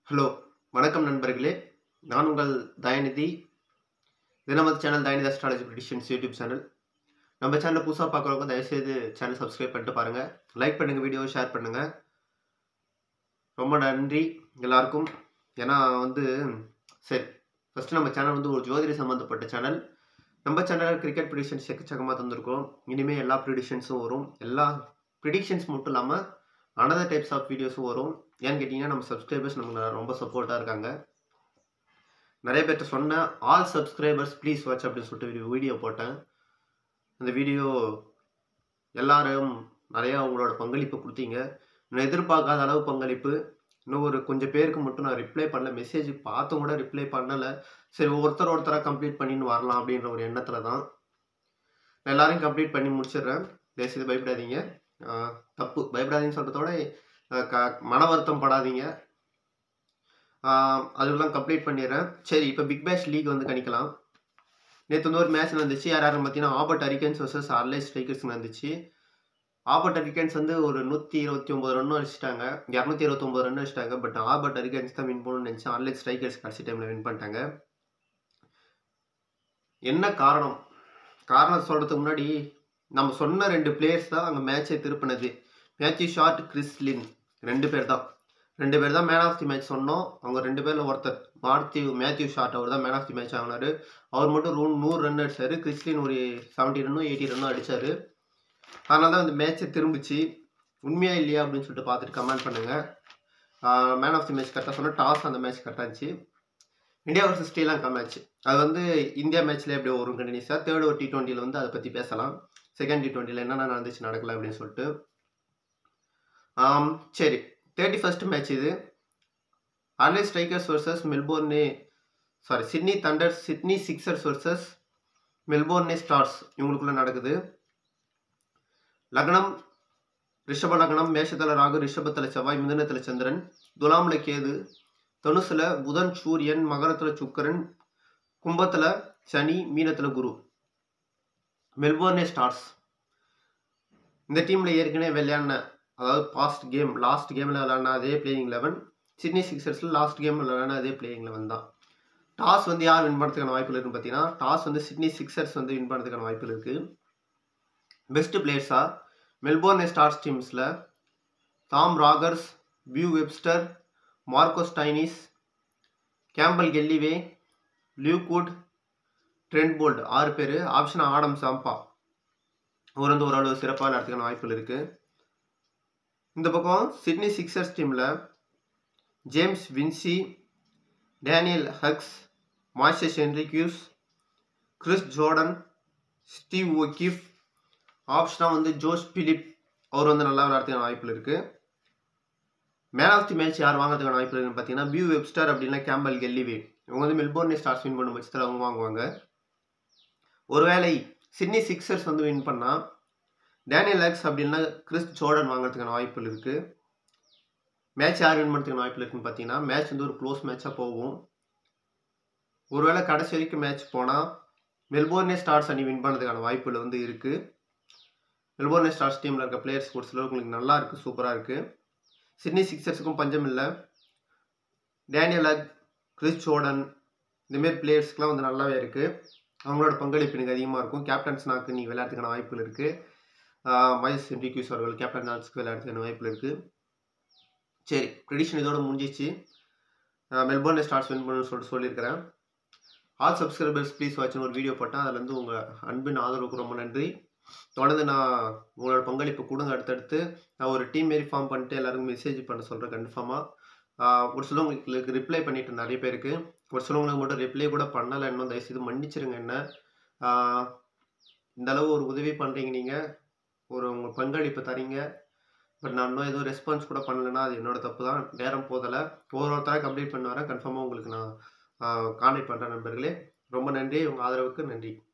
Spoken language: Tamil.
ஹலோ வணக்கம் நண்பர்களே நான் உங்கள் தயநிதி தினமது channel Dayanidhi astrology predictions YouTube channel நம்ம சேனலை புதுசாக பார்க்குறவங்க தயவுசெய்து சேனல் சப்ஸ்கிரைப் பண்ணிட்டு பாருங்கள் லைக் பண்ணுங்கள் வீடியோ ஷேர் பண்ணுங்கள் ரொம்ப நன்றி எல்லாருக்கும் ஏன்னா வந்து சரி ஃபஸ்ட்டு நம்ம சேனல் வந்து ஒரு ஜோதிட சம்மந்தப்பட்ட சேனல் நம்ம சேனலில் கிரிக்கெட் ப்ரிடிஷன்ஸ் எக்கச்சக்கமாக தந்திருக்கோம் இனிமேல் எல்லா ப்ரிடிஷன்ஸும் வரும் எல்லா ப்ரிடிக்ஷன்ஸ் மட்டும் இல்லாமல் அனதர் டைப்ஸ் ஆஃப் வீடியோஸும் வரும் ஏன்னு கேட்டிங்கன்னா நம்ம சப்ஸ்கிரைபர்ஸ் நமக்கு ரொம்ப சப்போர்ட்டாக இருக்காங்க நிறைய பேர்கிட்ட சொன்னேன் ஆல் சப்ஸ்கிரைபர்ஸ் ப்ளீஸ் வாட்ச் அப்படின்னு சொல்லிட்டு ஒரு வீடியோ போட்டேன் அந்த வீடியோ எல்லாரும் நிறையா அவங்களோட பங்களிப்பு கொடுத்தீங்க நான் எதிர்பார்க்காத அளவு பங்களிப்பு இன்னும் ஒரு கொஞ்சம் பேருக்கு மட்டும் நான் ரிப்ளை பண்ணல மெசேஜ் பார்த்தும் கூட ரிப்ளை பண்ணலை சரி ஒருத்தர் ஒருத்தராக கம்ப்ளீட் பண்ணின்னு வரலாம் அப்படின்ற ஒரு எண்ணத்தில் தான் நான் எல்லாரையும் கம்ப்ளீட் பண்ணி முடிச்சிடுறேன் தயவுசெய்து பயப்படாதீங்க ஆஹ் தப்பு பயப்படாதீங்கன்னு சொல்கிறதோட க மன வருத்தம் படாதீங்க ஆஹ் அதெல்லாம் கம்ப்ளீட் பண்ணிடுறேன் சரி இப்போ பிக் பேஷ் லீக் வந்து கணிக்கலாம் நேற்று வந்து ஒரு மேட்ச் நடந்துச்சு யார் யாரும் பார்த்தீங்கன்னா ஆபர்ட் அரிகன்ஸ் வர்சஸ் அர்லை ஸ்ட்ரைக்கர்ஸ் நடந்துச்சு ஆபர்ட் அரிகன்ஸ் வந்து ஒரு நூற்றி இருபத்தி ஒம்பது ரன்னும் அடிச்சிட்டாங்க இரநூத்தி இருபத்தொம்பது ரன் அடிச்சிட்டாங்க பட் ஆபர்ட் அரிகன்ஸ் தான் வின் பண்ணணும்னு நினச்சேன் அர்லை ஸ்ட்ரைக்கர்ஸ் கடைசி டைமில் வின் பண்ணிட்டாங்க என்ன காரணம் காரணம் சொல்கிறதுக்கு முன்னாடி நம்ம சொன்ன ரெண்டு பிளேயர்ஸ் தான் அங்கே மேட்சை திருப்பினது மேத்யூ ஷார்ட் கிறிஸ்லின் ரெண்டு பேர் தான் ரெண்டு பேர் தான் மேன் ஆஃப் தி மேட்ச் சொன்னோம் அவங்க ரெண்டு பேரில் ஒருத்தர் மார்த்தியூ மேத்யூ ஷார்ட் அவர் தான் மேன் ஆஃப் தி மேட்ச் ஆகினார் அவர் மட்டும் ரூ நூறு ரன் அடிச்சார் கிறிஸ்லின் ஒரு செவன்ட்டி ரன்னும் எயிட்டி ரன்னும் அடித்தார் அதனால தான் அந்த மேட்ச்சை திரும்பிச்சு உண்மையா இல்லையா அப்படின்னு சொல்லிட்டு பார்த்துட்டு கமெண்ட் பண்ணுங்கள் மேன் ஆஃப் தி மேட்ச் கரெக்டாக சொன்னால் டாஸ் அந்த மேட்ச் கரெக்டாக இருந்துச்சு இந்தியா வர்சஸ் ஸ்ரீலங்கா மேட்ச் அது வந்து இந்தியா மேட்ச்ல எப்படி வரும் கண்டினியூஸாக தேர்ட் ஒரு டி டுவெண்ட்டியில் வந்து அதை பற்றி பேசலாம் செகண்ட் டி டுவெண்ட்டியில் என்னென்ன நடந்துச்சு நடக்கல அப்படின்னு சொல்லிட்டு ஆம், சரி தேர்ட்டி ஃபர்ஸ்ட் மேட்ச் இது அர்லே Strikers versus Melbourne sorry Sydney Thunders Sydney Sixers versus Melbourne Stars இவங்களுக்குள்ள நடக்குது லக்னம் ரிஷப லக்னம் மேஷத்தில் ராகு ரிஷபத்தில் செவ்வாய் மிதுனத்தில் சந்திரன் துலாம்ல கேது தனுசுல புதன் சூரியன் மகரத்தில் சுக்கரன் கும்பத்தில் சனி மீனத்தில் குரு மெல்போர்னே ஸ்டார்ஸ் இந்த டீமில் ஏற்கனவே விளையாடின அதாவது பாஸ்ட் கேம் லாஸ்ட் கேமில் விளையாடின அதே பிளேயிங் லெவன் சிட்னி சிக்ஸர்ஸில் லாஸ்ட் கேம் விளையாடின அதே பிளேயிங் லெவன் தான் டாஸ் வந்து யார் வின் பண்ணுறதுக்கான வாய்ப்புகள் இருக்குன்னு பார்த்தீங்கன்னா டாஸ் வந்து சிட்னி சிக்ஸர்ஸ் வந்து வின் பண்ணுறதுக்கான வாய்ப்புகள் இருக்குது பெஸ்ட் பிளேயர்ஸாக மெல்போர்னே ஸ்டார்ஸ் டீம்ஸில் Tom Rogers Beau Webster Marcus Stoinis Campbell Kellaway Luke Wood Trent Boult ஆறு பேர் ஆப்ஷன் ஆடம் சாம்பா அவர் வந்து ஓரளவு சிறப்பாக விளையாடுறதுக்கான வாய்ப்புகள் இருக்குது இந்த பக்கம் சிட்னி சிக்ஸர்ஸ் டீமில் James Vince Daniel Hughes Moises Henriques Chris Jordan Steve O'Keefe ஆப்ஷனாக வந்து ஜோஸ் பிலிப் அவர் வந்து நல்லா விளையாடுறதுக்கான வாய்ப்புகள் இருக்குது மேன் ஆஃப் தி மேட்ச் யார் வாங்குறதுக்கான வாய்ப்பு இருக்குன்னு பார்த்தீங்கன்னா பியூ வெப்ஸ்டர் அப்படின்னா கேம்பல் கெல்லிவே இவங்க வந்து மெல்போர்னே ஸ்டார்ஸ் வின் பண்ணும் பட்சத்தில் அவங்க வாங்குவாங்க ஒருவேளை சிட்னி சிக்ஸர்ஸ் வந்து வின் பண்ணால் டேனியல் லேக்ஸ் அப்படின்னா கிறிஸ் ஜோர்டன் வாங்குறதுக்கான வாய்ப்புகள் இருக்குது மேட்ச் யார் வின் பண்ணுறதுக்கான வாய்ப்புகள் இருக்குன்னு பார்த்தீங்கன்னா மேட்ச் வந்து ஒரு க்ளோஸ் மேட்சாக போகும் ஒருவேளை கடைசி வரைக்கும் மேட்ச் போனால் மெல்போர்னே ஸ்டார்ஸ் அணி வின் பண்ணுறதுக்கான வாய்ப்புகள் வந்து இருக்குது மெல்போர்னே ஸ்டார்ஸ் டீமில் இருக்க பிளேயர்ஸ் ஒரு சிலர் உங்களுக்கு நல்லா இருக்குது சூப்பராக இருக்குது சிட்னி சிக்ஸர்ஸுக்கும் பஞ்சம் இல்லை டேனியல் அக் கிறிஸ் ஜோர்டன் இந்தமாரி பிளேயர்ஸ்க்குலாம் வந்து நல்லாவே இருக்குது அவங்களோட பங்களிப்பு எனக்கு அதிகமாக இருக்கும் கேப்டன்ஸ்னாக்கு நீ விளையாடுறதுக்கான வாய்ப்புகள் இருக்குது மைஸ் சென்ட்ரிக்யூஸ் அவர்கள் கேப்டன் நாட்ஸ்க்கு விளையாடுறதுக்கான வாய்ப்புகள் இருக்குது சரி ப்ரெடிஷன் இதோட முடிஞ்சிச்சு மெல்போர்னே ஸ்டார்ஸ் வின் பண்ணணும்னு சொல்லிட்டு சொல்லியிருக்கிறேன் ஆல் சப்ஸ்கிரைபர்ஸ் ப்ளீஸ் வாட்ச்னு ஒரு வீடியோ போட்டேன் அதில் வந்து உங்கள் அன்பின் ஆதரவுக்கு ரொம்ப நன்றி தொடர்ந்து நான் உங்களோட பங்களிப்பு கொடுங்க அடுத்தடுத்து நான் ஒரு டீம் மாரி ஃபார்ம் பண்ணிட்டு எல்லாருக்கும் மெசேஜ் பண்ண சொல்கிறேன் கன்ஃபார்மாக ஒரு சிலவங்களுக்கு ரிப்ளை பண்ணிட்டு நிறைய பேருக்கு ஒரு சிலவங்களுக்கு மட்டும் ரிப்ளை கூட பண்ணலை இன்னும் தயவுசெய்து மன்னிச்சிருங்க என்ன ஆஹ் இந்த அளவு ஒரு உதவி பண்ணுறீங்க நீங்கள் ஒரு உங்கள் பங்களிப்பு தரீங்க பட் நான் இன்னும் எதுவும் ரெஸ்பான்ஸ் கூட பண்ணலைன்னா அது என்னோட தப்பு தான் நேரம் போதலை ஒரு ஒருத்தராக கம்ப்ளீட் பண்ண வரேன் கன்ஃபார்மாக உங்களுக்கு நான் கான்டாக்ட் பண்ணுறேன் நண்பர்களே ரொம்ப நன்றி உங்கள் ஆதரவுக்கு நன்றி